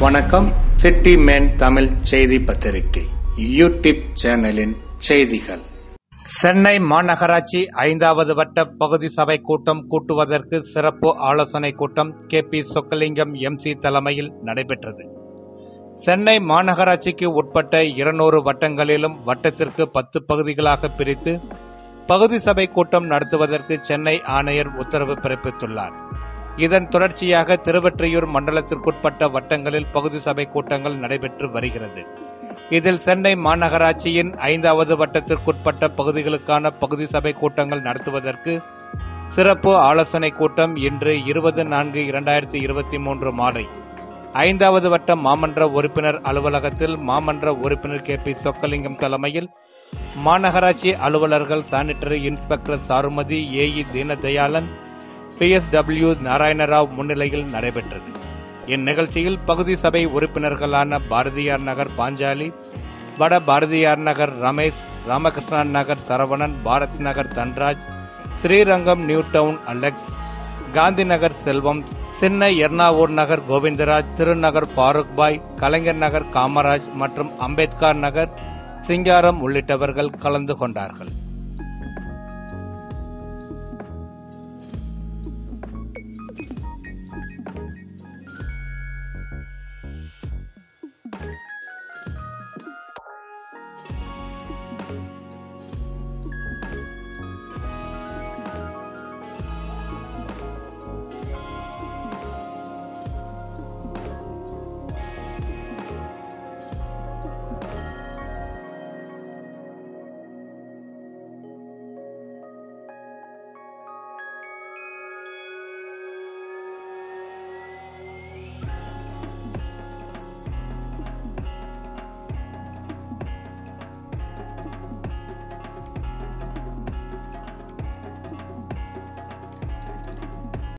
வணக்கம் city man Tamil செய்தி பத்திரிகை யூடியூப் சேனலின் செய்திகள் சென்னை மாநகராட்சி ஐந்தாவது வட்ட பகுதி சபை கூட்டம் கூட்டுவதற்கு சிறப்பு ஆலோசனை கூட்டம் கே பி சொக்கலிங்கம் எம்சி தலைமையில் நடைபெற்றது சென்னை மாநகராட்சிக்கு உட்பட்ட இருநூறு வட்டங்களிலும் வட்டத்திற்கு பத்து பகுதிகளாக பிரித்து பகுதி சபை கூட்டம் நடத்துவதற்கு சென்னை ஆணையர் உத்தரவு பிறப்பித்துள்ளார் இதன் தொடர்ச்சியாக திருவொற்றியூர் மண்டலத்திற்குட்பட்ட வட்டங்களில் பகுதி சபை கூட்டங்கள் நடைபெற்று வருகிறது இதில் சென்னை மாநகராட்சியின் ஐந்தாவது வட்டத்திற்குட்பட்ட பகுதிகளுக்கான பகுதி சபை கூட்டங்கள் நடத்துவதற்கு சிறப்பு ஆலோசனை கூட்டம் இன்று இருபது நான்கு இரண்டாயிரத்தி இருபத்தி மூன்று மாலை ஐந்தாவது வட்ட மாமன்ற உறுப்பினர் அலுவலகத்தில் மாமன்ற உறுப்பினர் கே பி சொக்கலிங்கம் தலைமையில் மாநகராட்சி அலுவலர்கள் sanitary inspector Charumathi AE Deenadayalan PSW Narayanarao முன்னிலையில் நடைபெற்றது இந்நிகழ்ச்சியில் பகுதி சபை உறுப்பினர்களான Bharathiyar Nagar Panchali Vada Bharathiyar Nagar Ramesh Ramakrishnan Nagar Saravanan Bharathi Nagar Dhanraj Srirangam new town Alex Gandhi Nagar Selvam Chinna Ernavur நகர் கோவிந்தராஜ் திருநகர் ஃபாரூக் பாய் கலைஞர் நகர் காமராஜ் மற்றும் அம்பேத்கர் நகர் சிங்காரம் உள்ளிட்டவர்கள் கலந்து கொண்டார்கள்